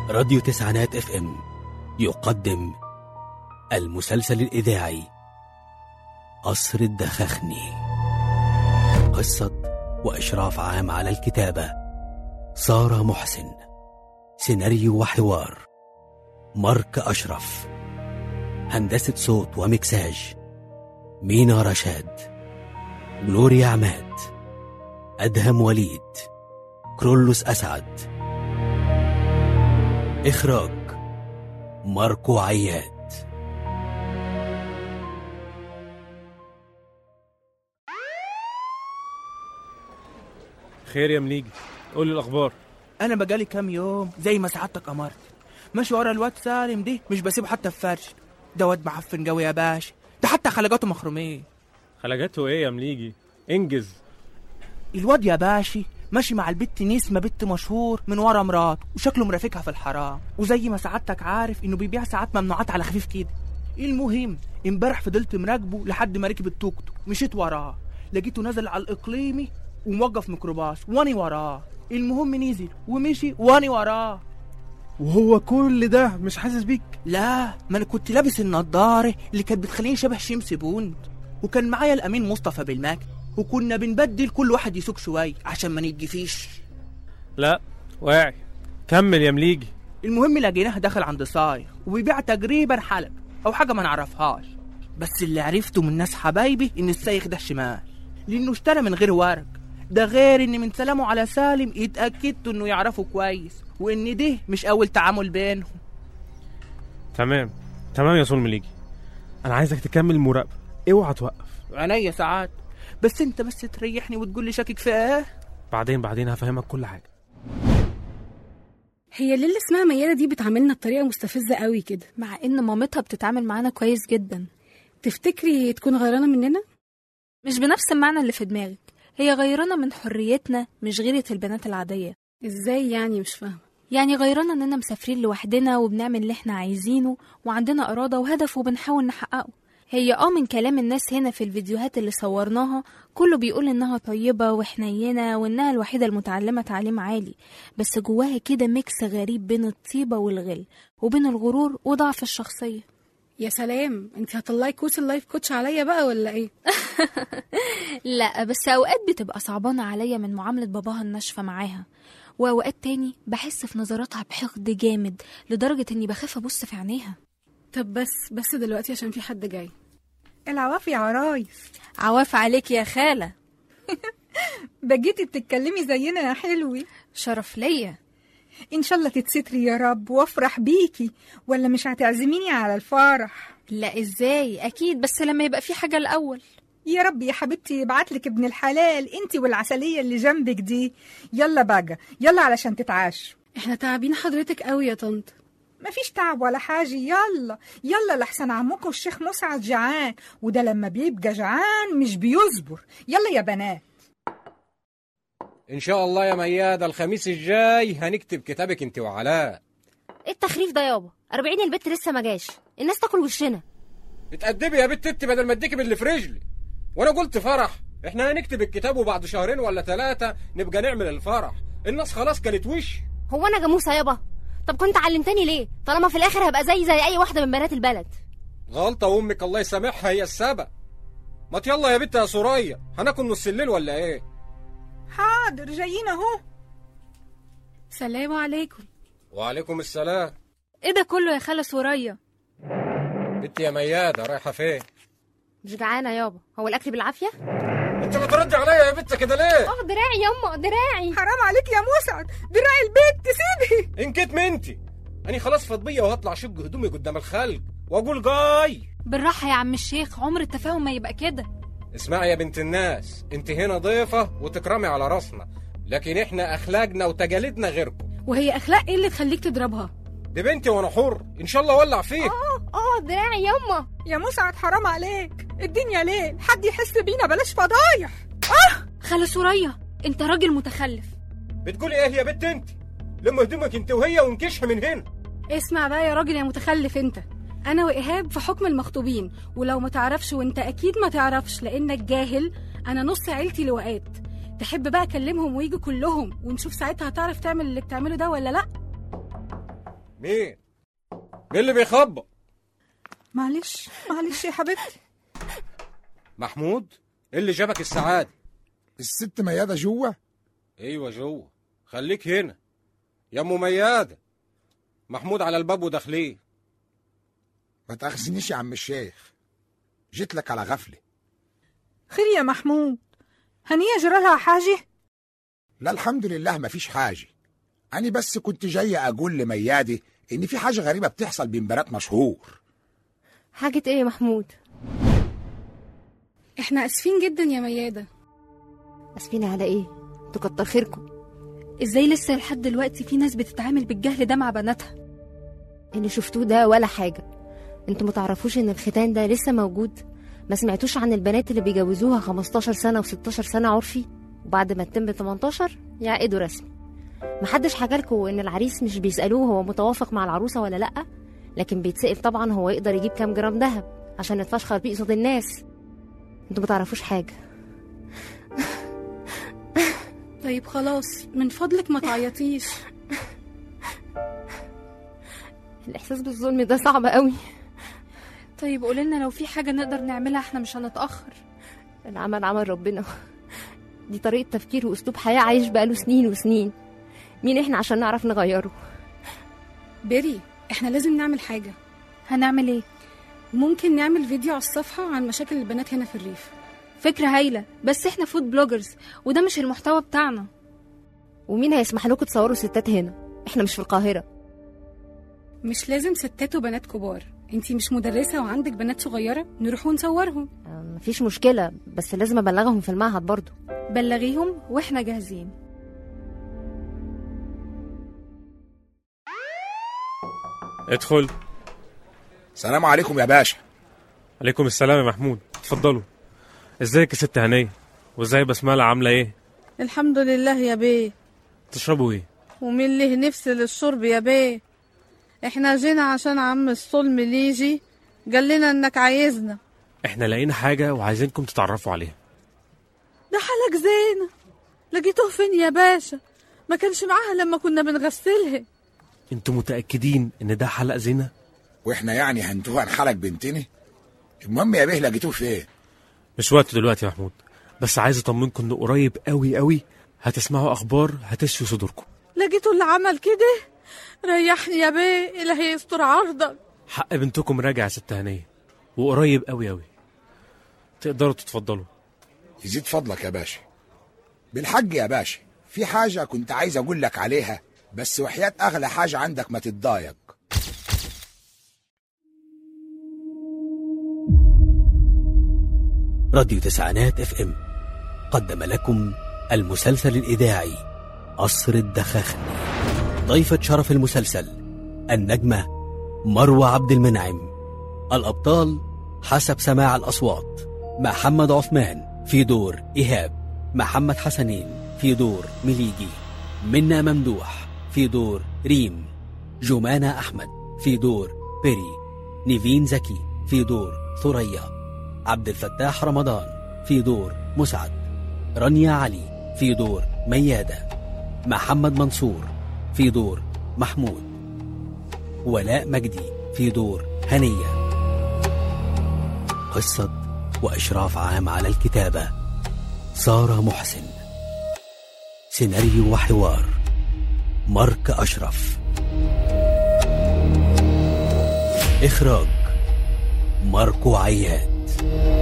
راديو تسعينات اف ام يقدم المسلسل الإذاعي قصر الدخخني قصة وإشراف عام على الكتابة سارة محسن سيناريو وحوار مارك أشرف هندسة صوت ومكساج مينا رشاد جلوريا عماد أدهم وليد كرولوس أسعد إخراج ماركو عياد خير يا مليجي قول لي الاخبار انا بقالي كام يوم زي ما سعادتك امرت ماشي ورا الواد سالم دي مش بسيبه حتى في فرش ده واد معفن قوي يا باشا ده حتى خلقاته مخرومين خلجاته ايه يا مليجي انجز الواد يا باشي ماشي مع البت نسمة بنت مشهور من ورا مراته وشكله مرافقها في الحرام وزي ما سعادتك عارف انه بيبيع ساعات ممنوعات على خفيف كده المهم امبارح فضلت مراقبه لحد ما ركب التوك توك مشيت وراه لقيته نازل على الاقليمي وموقف ميكروباص واني وراه المهم نزل ومشي واني وراه وهو كل ده مش حاسس بيك لا ما انا كنت لابس النضاره اللي كانت بتخليني شبه شمس بوند وكان معايا الامين مصطفى بالمكتب وكنا بنبدل كل واحد يسوق شويه عشان ما نتجفيش لا واعي كمل يا مليجي المهم لقيناه داخل عند صايغ وبيبيع تقريبا حلب او حاجه ما نعرفهاش بس اللي عرفته من ناس حبايبي ان السايغ ده شمال لانه اشترى من غير ورق ده غير ان من سلامه على سالم اتاكدت انه يعرفه كويس وان ده مش اول تعامل بينهم تمام تمام يا صول مليجي انا عايزك تكمل المراقبه اوعى توقف عينيا ساعات بس انت بس تريحني وتقول لي شاكك في ايه بعدين بعدين هفهمك كل حاجه هي ليه اللي اسمها ميادة دي بتعاملنا بطريقة مستفزة قوي كده مع ان مامتها بتتعامل معانا كويس جدا تفتكري تكون غيرانة مننا؟ مش بنفس المعنى اللي في دماغك هي غيرانة من حريتنا مش غيرة البنات العادية ازاي يعني مش فاهمة يعني غيرانة اننا مسافرين لوحدنا وبنعمل اللي احنا عايزينه وعندنا إرادة وهدف وبنحاول نحققه هي اه من كلام الناس هنا في الفيديوهات اللي صورناها كله بيقول انها طيبة وحنينة وانها الوحيدة المتعلمة تعليم عالي بس جواها كده ميكس غريب بين الطيبة والغل وبين الغرور وضعف الشخصية يا سلام انت هتطلعي كورس اللايف كوتش عليا بقى ولا ايه؟ لا بس اوقات بتبقى صعبانة عليا من معاملة باباها الناشفة معاها واوقات تاني بحس في نظراتها بحقد جامد لدرجة اني بخاف ابص في عينيها طب بس بس دلوقتي عشان في حد جاي العوافي يا عرايس عواف عليك يا خالة بجيتي بتتكلمي زينا يا حلوي شرف ليا ان شاء الله تتستري يا رب وافرح بيكي ولا مش هتعزميني على الفرح لا ازاي اكيد بس لما يبقى في حاجة الاول يا رب يا حبيبتي يبعتلك ابن الحلال انتي والعسلية اللي جنبك دي يلا بقى يلا علشان تتعاشوا احنا تعبين حضرتك قوي يا طنط مفيش تعب ولا حاجة يلا يلا لحسن عمكم الشيخ مسعد جعان وده لما بيبقى جعان مش بيصبر يلا يا بنات ان شاء الله يا ميادة الخميس الجاي هنكتب كتابك انت وعلاء ايه التخريف ده يابا 40 البت لسه ما جاش الناس تاكل وشنا اتأدبي يا بت انت بدل ما اديكي باللي في رجلي وانا قلت فرح احنا هنكتب الكتاب وبعد شهرين ولا ثلاثة نبقى نعمل الفرح الناس خلاص كانت وش هو انا جاموسه يابا طب كنت علمتني ليه طالما في الاخر هبقى زي زي اي واحده من بنات البلد غلطة وامك الله يسامحها هي السبب ما يلا يا بت يا سوريا هناكل نص الليل ولا ايه حاضر جايين اهو سلام عليكم وعليكم السلام ايه ده كله يا خالة سوريا بنت يا ميادة رايحة فين مش جعانه يابا هو الاكل بالعافيه انت بترد عليا يا بت كده ليه اه دراعي يما دراعي حرام عليك يا مسعد دراع البيت تسيبي انكت منتي اني خلاص فضبية وهطلع شق هدومي قدام الخلق واقول جاي بالراحة يا عم الشيخ عمر التفاهم ما يبقى كده اسمعي يا بنت الناس انت هنا ضيفة وتكرمي على راسنا لكن احنا اخلاقنا وتجاليدنا غيركم وهي اخلاق ايه اللي تخليك تضربها؟ دي بنتي وانا حر ان شاء الله ولع فيه اه دراعي يما يا مسعد حرام عليك الدنيا ليل حد يحس بينا بلاش فضايح خالة سوريا انت راجل متخلف بتقولي ايه يا بنت انت لما هدومك انت وهي ونكشها من هنا اسمع بقى يا راجل يا متخلف انت انا وايهاب في حكم المخطوبين ولو ما تعرفش وانت اكيد ما تعرفش لانك جاهل انا نص عيلتي لواءات تحب بقى اكلمهم ويجوا كلهم ونشوف ساعتها هتعرف تعمل اللي بتعمله ده ولا لا مين مين اللي بيخبط معلش معلش يا حبيبتي محمود ايه اللي جابك السعادة الست ميادة جوه ايوه جوه خليك هنا يا ام ميادة محمود على الباب وداخلين ما تاخذنيش يا عم الشيخ جيت لك على غفلة خير يا محمود هنية جرى لها حاجة لا الحمد لله ما فيش حاجة أنا بس كنت جاي أقول لميادة إن في حاجة غريبة بتحصل بين بنات مشهور حاجة ايه يا محمود احنا اسفين جدا يا ميادة اسفين على ايه انتوا كتر خيركم ازاي لسه لحد دلوقتي في ناس بتتعامل بالجهل ده مع بناتها اللي شفتوه ده ولا حاجة انتوا متعرفوش ان الختان ده لسه موجود ما سمعتوش عن البنات اللي بيجوزوها 15 سنة و16 سنة عرفي وبعد ما تتم 18 يعقدوا رسمي محدش حكالكوا ان العريس مش بيسألوه هو متوافق مع العروسة ولا لأ لكن بيتسأل طبعا هو يقدر يجيب كام جرام دهب عشان يتفشخر بيه قصاد الناس انتوا متعرفوش حاجة طيب خلاص من فضلك ما تعيطيش الإحساس بالظلم ده صعب قوي طيب قولنا لو في حاجة نقدر نعملها احنا مش هنتأخر العمل عمل ربنا دي طريقة تفكير وأسلوب حياة عايش بقاله سنين وسنين مين احنا عشان نعرف نغيره بيري احنا لازم نعمل حاجة هنعمل ايه ممكن نعمل فيديو على الصفحة عن مشاكل البنات هنا في الريف فكرة هايلة بس احنا فود بلوجرز وده مش المحتوى بتاعنا ومين هيسمح لكم تصوروا ستات هنا احنا مش في القاهرة مش لازم ستات وبنات كبار انتي مش مدرسة وعندك بنات صغيرة نروح ونصورهم آه، مفيش مشكلة بس لازم أبلغهم في المعهد برضو بلغيهم واحنا جاهزين ادخل سلام عليكم يا باشا عليكم السلام يا محمود اتفضلوا ازيك يا ست هنية وازاي بسملة عاملة ايه الحمد لله يا بيه تشربوا ايه ومين له نفس للشرب يا بيه احنا جينا عشان عم الصلم ليجي قال لنا انك عايزنا احنا لقينا حاجة وعايزينكم تتعرفوا عليها ده حالك زينة لقيتوه فين يا باشا ما كانش معاها لما كنا بنغسلها انتوا متأكدين ان ده حلق زينة واحنا يعني هنتوه عن حالك بنتنا المهم يا بيه لقيتوه فين مش وقت دلوقتي يا محمود بس عايز اطمنكم انه قريب قوي قوي هتسمعوا اخبار هتشفي صدوركم لقيتوا اللي عمل كده ريحني يا بيه الهي يستر عرضك حق بنتكم راجع يا ست هنية وقريب قوي قوي تقدروا تتفضلوا يزيد فضلك يا باشا بالحج يا باشا في حاجة كنت عايز أقول لك عليها بس وحياة أغلى حاجة عندك ما تتضايق راديو تسعينات اف ام قدم لكم المسلسل الإذاعي قصر الدخاخني ضيفة شرف المسلسل النجمة مروة عبد المنعم الأبطال حسب سماع الأصوات محمد عثمان في دور إيهاب محمد حسنين في دور مليجي منا ممدوح في دور ريم جمانة أحمد في دور بيري نيفين زكي في دور ثريا عبد الفتاح رمضان في دور مسعد رانيا علي في دور ميادة محمد منصور في دور محمود ولاء مجدي في دور هنية قصة وإشراف عام على الكتابة سارة محسن سيناريو وحوار مارك أشرف إخراج ماركو عياد